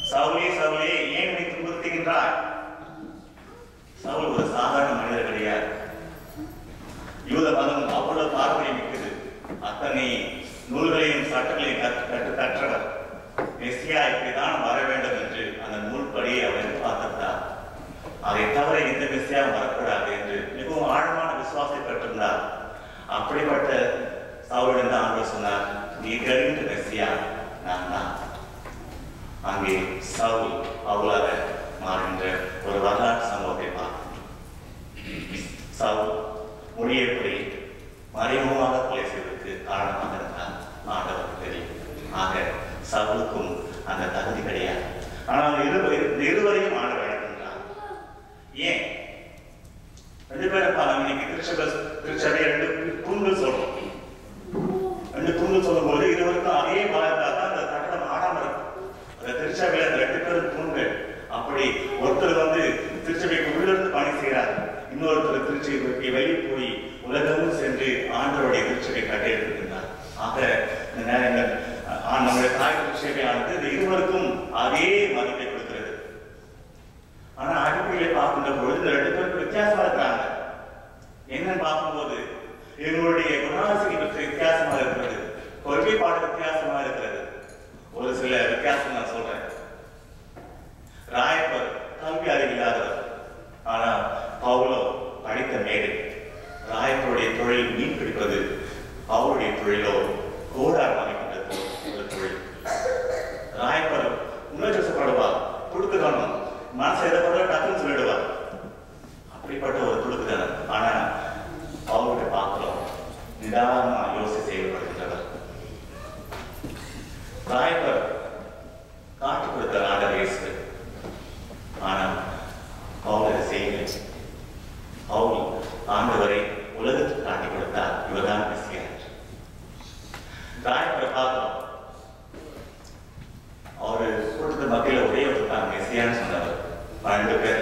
சவுலே சவுலே ஏன் என்னை துன்புறுத்துகின்றாய் சவுல் ஒரு சாதாரண மனிதர் கிடையாது யூத மதம் அவ்வளவு பாரம்பரியம் மிக்கது அத்தனை நூல்களையும் சட்டங்களையும் கற்று கற்று கற்றவர் மெஸ்ஸியா இப்படிதான் வர வேண்டும் என்று அந்த நூல்படி அவர் எதிர்பார்த்திருந்தார் அதை தவிர எந்த மெஸ்ஸியா வரக்கூடாது என்று மிகவும் ஆழமான விசுவாசத்தை பெற்றிருந்தார் அப்படிப்பட்ட சவுலிடம் தான் ஆண்டவர் சொன்னார் நீ கருகின்ற மெஸ்ஸியா நான் தான் அங்கே சவுல் பவுலாக மாறுகின்ற ஒரு வரலாற்று சம்பவத்தை பார்க்கிறோம் சவுல் மொழியப்படி மறைமுகமாக கொலை செய்வதற்கு காரணமாக இருந்தார் ஆண்டவருக்கு தெரியும் ஆக சவுலுக்கும் அந்த தகுதி கிடையாது ஆனால் இருவர் இந்த இருவரையும் ஆண்டவர் அழைக்கின்றார் ஏன் ரெண்டு பேரும் பாருங்க இன்னைக்கு திருச்சபை திருச்சபை ரெண்டு தூண்கள் சொல்றோம் ரெண்டு தூண்கள் சொல்லும்போது இருவருக்கும் அதே பலத்தாக தான் அந்த கட்டணம் ஆடாம இருக்கும் அந்த திருச்சபையில அந்த ரெண்டு பேரும் தூண்கள் அப்படி ஒருத்தர் வந்து திருச்சபைக்கு உள்ளிருந்து பணி செய்கிறார் இன்னொருத்தர் திருச்சபைக்கு வெளியே போய் உலகமும் சென்று ஆண்டவருடைய திருச்சபை கட்டி எடுத்திருக்கிறார் ஆக இந்த நேரங்கள் ஆ, நம்முடைய தாய் திருச்சபையானது இந்த இருவருக்கும் அதே மதிப்பை கொடுக்கிறது ஆனா அடிப்படையிலே பார்க்கின்ற பொழுது இந்த ரெண்டு பேருக்கு வித்தியாசமா இருக்கிறாங்க என்னன்னு பார்க்கும்போது இவங்களுடைய குணாசிகள் பற்றி வித்தியாசமா இருக்கிறது கொள்கைப்பாடு வித்தியாசமா இருக்கிறது ஒரு சில வித்தியாசம் நான் சொல்றேன் ராயப்பர் கல்வி அறிவில்லாதவர் ஆனா பவுலோ படித்த மேதை ராயப்பருடைய தொழில் மீன் பிடிப்பது அவருடைய தொழிலோ கோடார் அமைக்கின்ற ஒரு தொழில் ராயப்பர் உணர்ச்சிப்படுவார் துடுக்குதானம் மனசு எதப்பட டக்குன்னு சொல்லிடுவார் அப்படிப்பட்ட ஒரு துடுக்குதானம் ஆனா அவருடைய பார்க்கிறோம் நிதானமா யோசி செயல்படுகின்றவர் ராயப்பர் காட்டி கொடுத்த ஆண்டவர் இயேசு ஆனால் பவுல் அதை செய்யலை பவுல் ஆண்டவரை உலகத்துக்கு காட்டி கொடுத்தார் இவர்தான் மெஸ்ஸியா ராயப்பரை பார்க்கிறோம் அவரு கூட்டத்து மத்தியில ஒரே ஒரு தான் மெஸ்ஸியான்னு சொன்னவர் பன்னெண்டு பேர்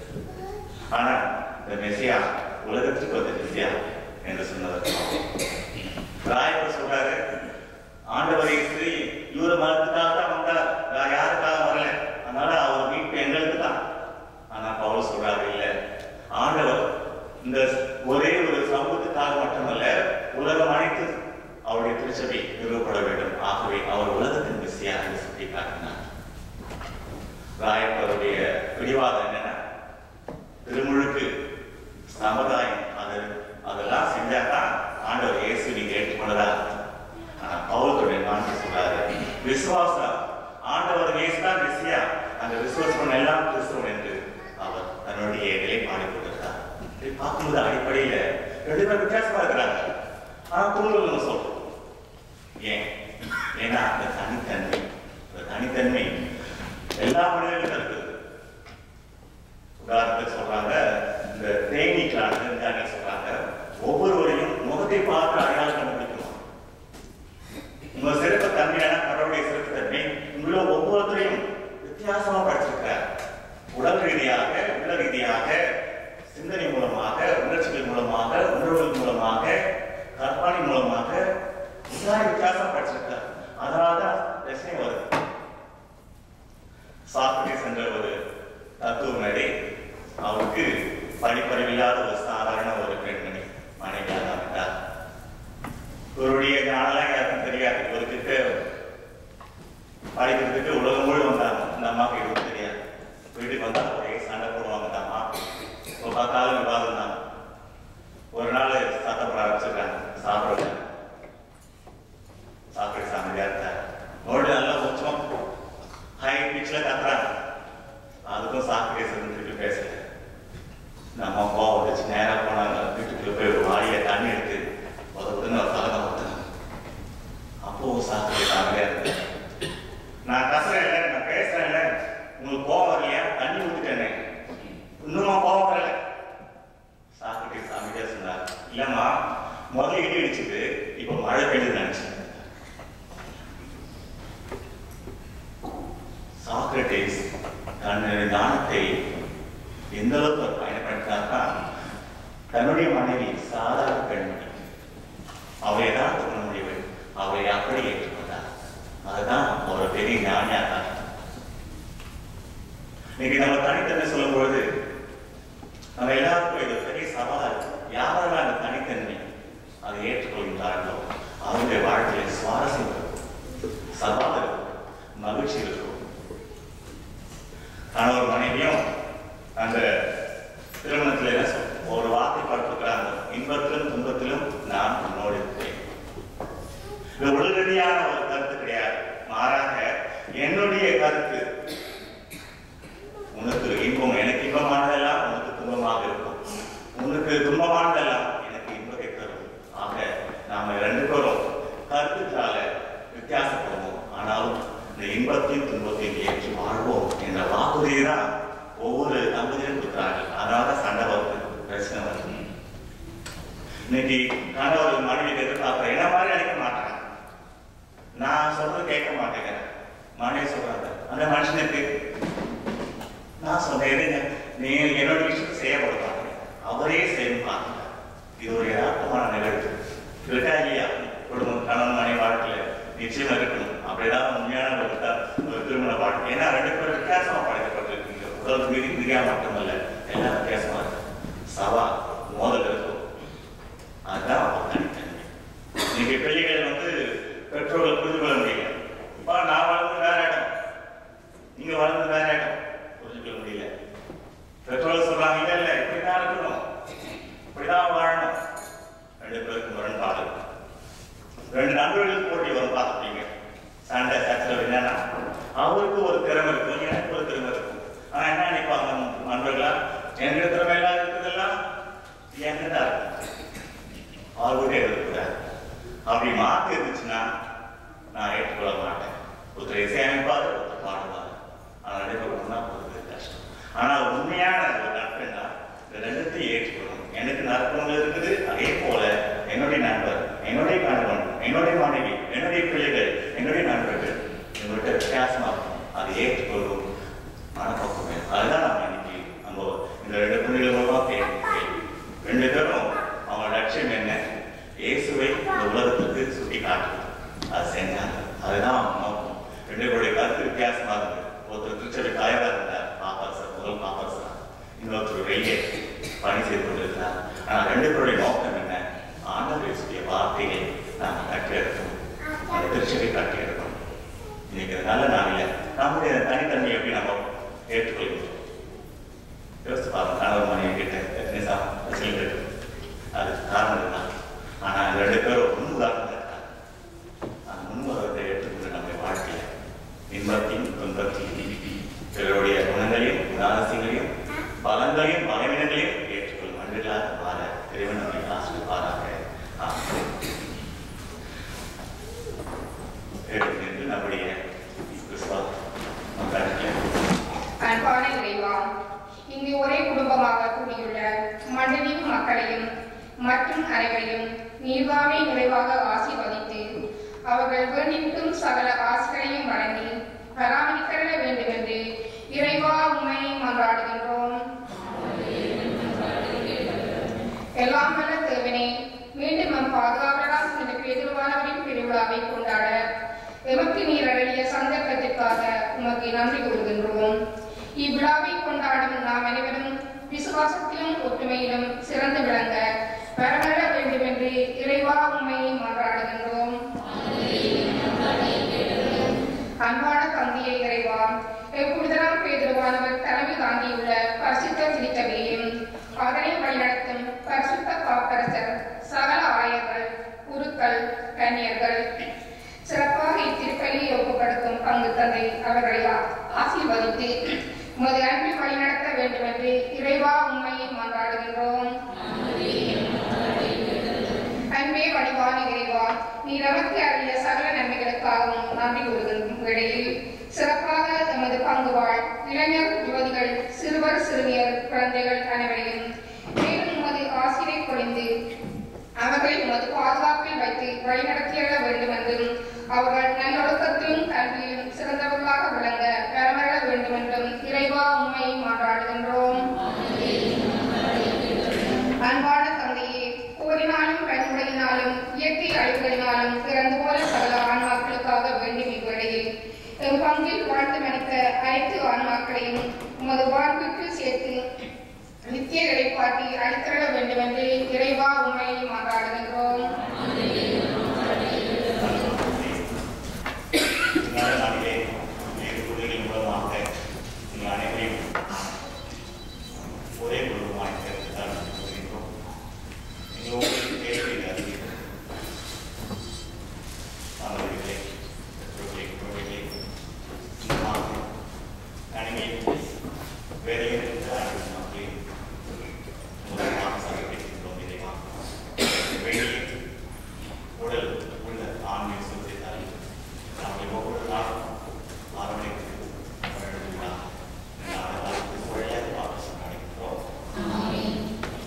ஆனா இந்த மெஸ்ஸியா உலகத்துக்கு வந்த மெஸ்ஸியா என்று சொன்னவர் ராயப்பர் சொல்றாரு ஆண்டவர் இயேசு யூத மதத்துக்காக தான் வந்தார் வேற யாருக்காக வரல அதனால அவர் மீட்பு எங்களுக்கு தான் ஆனா பவுல் சொல்றாரு இல்ல ஆண்டவர் இந்த ஒரே ஒரு சமூகத்துக்காக மட்டுமல்ல உலகம் அனைத்து அவருடைய திருச்சபை நிறுவப்பட வேண்டும் ஆகவே அவர் உலகத்தின் மிஸ்ஸியா என்று சுட்டி காட்டினார் ராயப்பருடைய பிடிவாதம் என்னன்னா திருமுழுக்கு சமுதாயம் அது அதெல்லாம் செஞ்சாதான் ஆண்டவர் இயேசு நீங்க ஏற்றுக்கொண்டதா ஆனா பவுலுடைய மாற்றி சொல்றாரு விசுவாசம் ஆண்டவர் இயேசு தான் மெஸ்ஸியா அந்த விசுவாசம் எல்லாம் கிறிஸ்தவன் என்று அவர் தன்னுடைய நிலைப்பாடு கொண்டிருந்தார் இதை பார்க்கும்போது அடிப்படையில ரெண்டு பேரும் வித்தியாசமா இருக்கிறாங்க ஆனா குழுவில் நம்ம சொல்றோம் ஏன் ஏன்னா அந்த தனித்தன்மை அந்த தனித்தன்மை எல்லா மனிதர்களுக்கும் இருக்குது உதாரணத்துக்கு சொல்றாங்க இந்த தேனீக்களான விஞ்ஞானி சொல்றாங்க ஒவ்வொருவரையும் முகத்தை பார்த்து அடையாளம் கண்டுபிடிக்கணும் உங்க சிறப்பு தன்மையான கடவுளுடைய சிறப்பு தன்மை உள்ள ஒவ்வொருத்தரையும் வித்தியாசமா படிச்சிருக்கிறார் உடல் ரீதியாக உள்ள ரீதியாக சிந்தனை மூலமாக உணர்ச்சிகள் மூலமாக உணர்வுகள் மூலமாக கற்பனை மூலமாக எல்லாரும் வித்தியாசம் படிச்சிருக்கார் அதனாலதான் பிரச்சனை வருது சாக்ரட்டிஸ் என்ற ஒரு தத்துவ மேடை அவருக்கு படிப்பறிவில்லாத ஒரு சாதாரண ஒரு பெண்மணி மனைவியாக அமைந்தார் இவருடைய ஞானெல்லாம் யாருக்கும் தெரியாது இவர்கிட்ட படிக்கிறதுக்கு உலகம் முழு வந்தாங்க இந்த அம்மாவுக்கு எதுவும் தெரியாது வீட்டுக்கு வந்தா ஒரே சண்டை போடுவாங்க இந்த அம்மா இப்போ பார்த்தாலும் விவாதம் தான் ஒரு நாள் சத்தம் போட ஆரம்பிச்சிருக்காங்க சாப்பிடுங்க சாப்பிட்டு அமைதியா இருந்தார் நோடு நல்லா உச்சம் ஹை பிச்சில் கத்துறாங்க அதுக்கும் சாப்பிட்டு திருப்பி பேசல நம்ம கோவம் வந்துச்சு நேராக போனாங்க வீட்டுக்குள்ள போய் ஒரு வாளியை தண்ணி எடுத்து உதவுதுன்னு ஒரு தலைமை ஊத்துனாங்க அப்போ சாப்பிட்டு அமைதியா இருந்தேன் நான் கசுறேன் இல்லை நான் பேசுறேன் இல்லை உங்களுக்கு கோவம் வரலையா தண்ணி ஊத்திட்டேனே இன்னுமா கோவம் வரல சாப்பிட்டு அமைதியா சொன்னார் இல்லம்மா முதல்ல இடி அடிச்சுது இப்போ மழை பெய்யுது நினைச்சேன் சாக்ரட்டிஸ் தன்னுடைய ஞானத்தை எந்த அளவுக்கு அவர் பயன்படுத்தினார்னா தன்னுடைய மனைவி சாதாரண பெண்மணி அவரை தான் திருமண முடிவு அவரை அப்படி ஏற்றுக்கொண்டார் அதுதான் ஒரு பெரிய ஞானியாக இன்னைக்கு நம்ம தனித்தன்மை சொல்லும் பொழுது நம்ம எல்லாருக்கும் இது பெரிய சவாலா இருக்கு யாரெல்லாம் அந்த தனித்தன்மை அதை ஏற்றுக்கொள்கின்றார்களோ அவருடைய வாழ்க்கையில் சுவாரஸ்யம் இருக்கும் சவால் இருக்கும் மகிழ்ச்சி இருக்கும் கணவர் மனைவியும் அந்த திருமணத்தில் என்ன சொல் ஒரு வார்த்தை படுத்துக்கிறாங்க இன்பத்திலும் துன்பத்திலும் நான் உன்னோடு இருக்கிறேன் இது உடனடியான ஒரு கருத்து கிடையாது மாறாக என்னுடைய கருத்து உனக்கு இன்பம் எனக்கு இன்பமானதெல்லாம் உனக்கு துன்பமாக இருக்கும் உனக்கு துன்பமானதெல்லாம் எனக்கு இன்பத்தை தரும் ஆக நாம ரெண்டு பேரும் கருத்துக்கிறால வித்தியாசப்படுவோம் ஆனாலும் இந்த இன்பத்தையும் துன்பத்தையும் ஏற்றி வாழ்வோம் என்ற வாக்குறுதியை தான் ஒவ்வொரு தம்பதியும் கொடுக்குறார்கள் அதனால சண்டை வருது பிரச்சனை வருது இன்னைக்கு கணவர் மனைவி எதிர்பார்க்கிற என்ன மாதிரி அழைக்க மாட்டாங்க நான் சொல்றது கேட்க மாட்டேங்கிறேன் மனைவி சொல்றாங்க அந்த மனுஷனுக்கு நான் சொன்னேன் "இருங்க, நீ என்னோட விஷயத்தை செய்ய மாட்டாங்க அவரே செய்யணும் பார்த்துட்டார் இது ஒரு யதார்த்தமான நிகழ்வு இருக்கா இல்லையா குடும்பம் கணவன் மனைவி வாழ்க்கையில நிச்சயமா இருக்கணும் அப்படிதான் உண்மையான ஒரு த- ஒரு திருமண வாழ்க்கை ஏன்னா ரெண்டு பேரும் வித்தியாசமா படைக்கப்பட்டிருக்கீங்க உடல் மீறி மிதியா மட்டுமல்ல எல்லாம் வித்தியாசமா இருக்கு சவா மோதல் இருக்கும் அதுதான் அவங்க தனித்தன்மை இன்னைக்கு பிள்ளைகள் வந்து பெற்றோர்களை புரிந்து கொள்ள முடியல இப்ப நான் வளர்ந்து வேற இடம் நீங்க வளர்ந்து வேற இடம் புரிஞ்சுக்க முடியல பெற்றோர்கள் சொல்றாங்க இல்ல இல்ல இப்படிதான் இருக்கணும் இப்படிதான் வாழணும் ரெண்டு பேருக்கு முரண்பாடு ரெண்டு நண்பர்களுக்கு போட்டி வரும் பார்த்துப்பீங்க சண்டை சச்சரவு என்னன்னா அவருக்கு ஒரு திறமை இருக்கும் எனக்கு ஒரு திறமை இருக்கும் ஆனா என்ன நினைப்பாங்க நண்பர்களா என்கிட்ட திறமை எல்லாம் இருக்குதெல்லாம் என்கிட்ட தான் இருக்கு அவர்கிட்ட இருக்கக்கூடாது அப்படி மாற்றி இருந்துச்சுன்னா நான் ஏற்றுக்கொள்ள மாட்டேன் ஒருத்தர் இசையமைப்பார் ஒருத்தர் பாடுவார் ஆனால் ரெண்டு பேரும் ஒன்றா போகிறது கஷ்டம் ஆனால் உண்மையான ஒரு நட்புன்னா இந்த ரெண்டுத்தையும் ஏற்றுக்கணும் எனக்கு நற்புணங்கள் இருக்குது அதே போல என்னுடைய நண்பர் என்னுடைய கணவன் என்னுடைய மனைவி என்னுடைய பிள்ளைகள் என்னுடைய நண்பர்கள் இவங்கள்ட்ட வித்தியாசமா இருக்கும் அதை ஏற்றுக்கொள்ளும் மனப்பக்கம் வேணும் அதுதான் நம்ம இன்னைக்கு நம்ம இந்த ரெண்டு பிள்ளைகள் மூலமா கேட்கும் கேள்வி ரெண்டு பேரும் அவங்க லட்சியம் என்ன இயேசுவை இந்த உலகத்துக்கு சுட்டி காட்டுறது அது செஞ்சாங்க அதுதான் அவங்க நோக்கம் ரெண்டு பேருடைய கருத்து வித்தியாசமா இருக்கு ஒருத்தர் திருச்சபை தலைவராக இருந்தார் பாப்பாசர் முதல் பாப்பாசர் இன்னொருத்தர் வெளியே பணி செய்து கொண்டிருக்கிறார் ஆனால் ரெண்டு பேருடைய நோக்கம் என்ன ஆண்டவர் இயேசுடைய வார்த்தையை நாம் கட்டி எடுக்கணும் அந்த திருச்சபை கட்டி எடுக்கணும் இன்னைக்கு இது நல்ல நாளில் நம்முடைய தனித்தன்மையை எப்படி நம்ம ஏற்றுக்கொள்கிறோம் யோசித்து பாருங்க கணவர் மனைவி கிட்ட எத்தனை சா பிரச்சனை இருக்கு அதுக்கு காரணம் இதுதான் ஆனா இந்த ரெண்டு பேரும் முன் உதாரணம் இருக்காங்க அந்த முன் உதாரணத்தை ஏற்றுக்கொண்டு நம்ம வாழ்க்கையில இன்பத்தையும் துன்பத்தையும் பிறருடைய குணங்களையும் குணாதிசயங்களையும் பலங்களையும் பலவீனங்களையும் ஏற்றுக்கொள்ளும் மனிதர்களாக மாற இறைவன் நம்மை ஆசிரியப்பாராக ஆமென். என்று நம்முடைய கிறிஸ்துவ மக்களுக்கு அன்பான இறைவா இங்கு ஒரே குடும்பமாக கூடியுள்ள மண்டலீவு மக்களையும் மற்றும் அனைவரையும் நீர்வாவை நிறைவாக ஆசீர்வதித்து அவர்கள் வேண்டிவிட்டும் சகல ஆசிகளையும் வழங்கி பராமரிக்க வேண்டும் என்று இறைவா உண்மை மன்றாடுகின்றோம் எல்லாம் வல்ல தேவனே மீண்டும் நம் பாதுகாவலராக இந்த பேதுருவானவரின் திருவிழாவை கொண்டாட எமக்கு நீர் அருளிய சந்தர்ப்பத்திற்காக உமக்கு நன்றி கூறுகின்றோம் இவ்விழாவை கொண்டாடும் நாம் அனைவரும் விசுவாசத்திலும் ஒற்றுமையிலும் சிறந்து விளங்க வரவர வேண்டும் என்று இறைவா உண்மை மன்றாடுகின்றோம் அன்பான தந்தையை இறைவா எப்பொழுதெல்லாம் பேதுருவானவர் தலைமை தாங்கியுள்ள பரிசுத்த திருச்சபையையும் அதனை வழிநடத்தும் பரிசுத்த காப்பரசர் சகல ஆயர்கள் குருக்கள் கன்னியர்கள் சிறப்பாக இத்திருப்பலியை ஒப்புப்படுத்தும் பங்கு தந்தை அவர்களை ஆ- ஆசீர்வதித்து உமது அன்பில் வழிநடத்த வேண்டும் என்று இறைவா உண்மையை மன்றாடுகின்றோம் அன்பே வடிவான இறைவா நீ நமக்கு அருளிய சகல நன்மைகளுக்காகவும் நன்றி கூறுகின்ற வேளையில் சிறப்பாக எமது பங்கு வாழ் இளைஞர் யுவதிகள் சிறுவர் சிறுமியர் குழந்தைகள் அனைவரையும் மேலும் உமது ஆசிரை பொழிந்து அவர்களை உமது பாதுகாப்பில் வைத்து வழிநடத்தியள்ள வேண்டும் என்றும் அவர்கள் நல்லொழுக்கத்திலும் கல்வியிலும் சிறந்தவர்களாக விளங்க பெறமர வேண்டும் என்றும் இறைவா உண்மை மாறாடுகின்றோம் அன்பான தந்தையே போரினாலும் கண்முறையினாலும் இயற்கை அழிவுகளினாலும் பிறந்து போல சகல ஆன்மாக்களுக்காக வேண்டும் இவ்வேளையில் எம் பங்கு பங்கில் வாழ்ந்து மனித அனைத்து ஆன்மாக்களையும் உமது வாழ்வுக்கு சேர்த்து நித்திய இடைப்பாட்டி அளித்தர வேண்டும் என்று இறைவா உண்மை மாறாடுகிறோம் நல்ல நாளிலே வேறு குழுவின் மூலமாக நீங்கள் அனைவரையும் ஒரே குழுவாக சேர்த்துதான் கூறுகின்றோம் நீங்கள் உங்களுக்கு கேள்வி அறிவீர்கள் மாணவர்களே குழுவிலே குழுவிலே சும்மாக தனிமை வேலையில் இருந்த அனைத்து மக்களையும் மூலமாக சமர்ப்பிக்கின்றோம் இறைவா வெளியே உடல் உள்ள ஆன்மீக சுத்தத்தால் நம்மை ஒவ்வொரு நாளும் அரவணைத்து வழிநடத்துகிறார். நாளை வாழ்க்கை ஒழிய வாபஸ் அடைகிறோம்.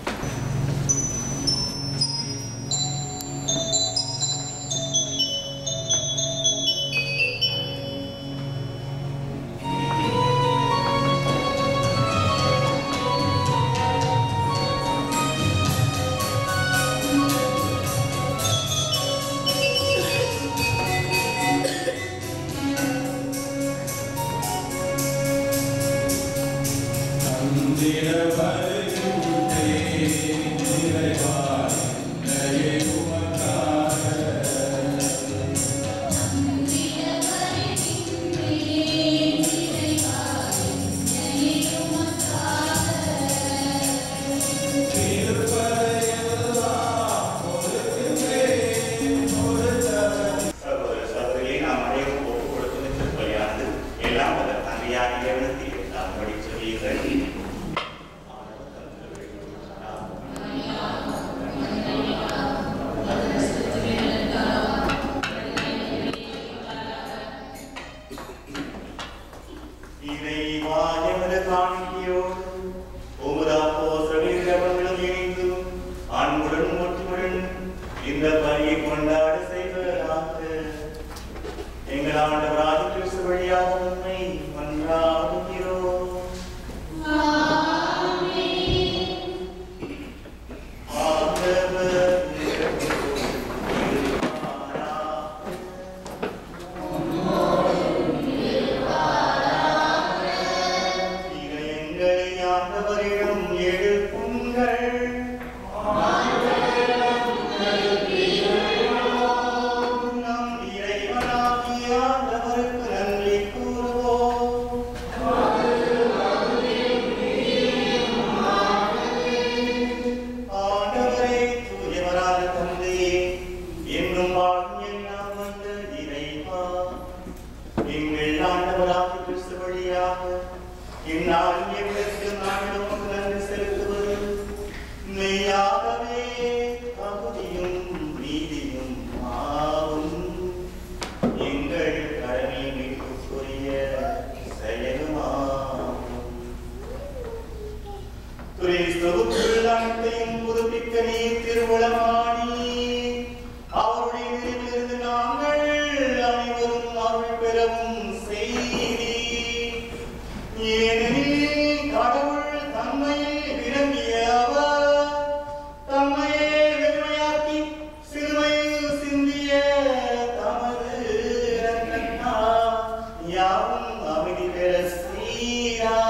சகோதர சகோதரியை நாம் அனைவரும் ஒப்புக் கொடுத்தது திருப்பலியானது எல்லாம் வல்ல தந்தையார் இறைவனுக்கு எல்லாம் படி சொல்லுங்கள் ஆண்டவர் தந்த வெளிப்படுத்தினார். இறைவா எமது காணிக்கையோடு உமது அப்போஸ்தலரின் ஜெபங்களும் இணைந்து அன்புடன் ஒற்றுமையுடன் இந்த பலியை கொண்டாட செய்வதாக எங்கள் ஆண்டவராக கிறிஸ்து வழியாக உண்மை மன்றாடுகிறோம் ஆண்டவர் உங்களோடு இருப்பாராக. இதயங்களை ஆண்டவரிடம் எழுப்புங்கள் நம் இறைவனாகிய ஆண்டவருக்கு நன்றி கூறுவோம் ஆண்டவரே தூயவரான தந்தையே என்னும் வாழும் எல்லாம் வந்த இறைவா எங்கள் ஆண்டவராக கிறிஸ்து வழியாக இந்நாளும் எங்களுக்கு நாங்கள் உமக்கு நன்றி செலுத்துவது மெய்யாகவே தகுதியும் நீதியும் ஆகும் எங்கள் கடமை மீட்புக்குரிய செயலுமாகும் கிறிஸ்துவுக்குள் அனைத்தையும் புதுப்பிக்க நீ திருவுளமானி அவருடைய நினைவிலிருந்து நாங்கள் அனைவரும் அருள் பெறவும் செய்தி ஏனெனில் கடவுள் தம்மையில் விரும்பிய அவர் தம்மையே வெறுமையாக்கி சிலுவையில் சிந்திய தமது இரக்கத்தால் யாவும் அமைதி பெற செய்தார்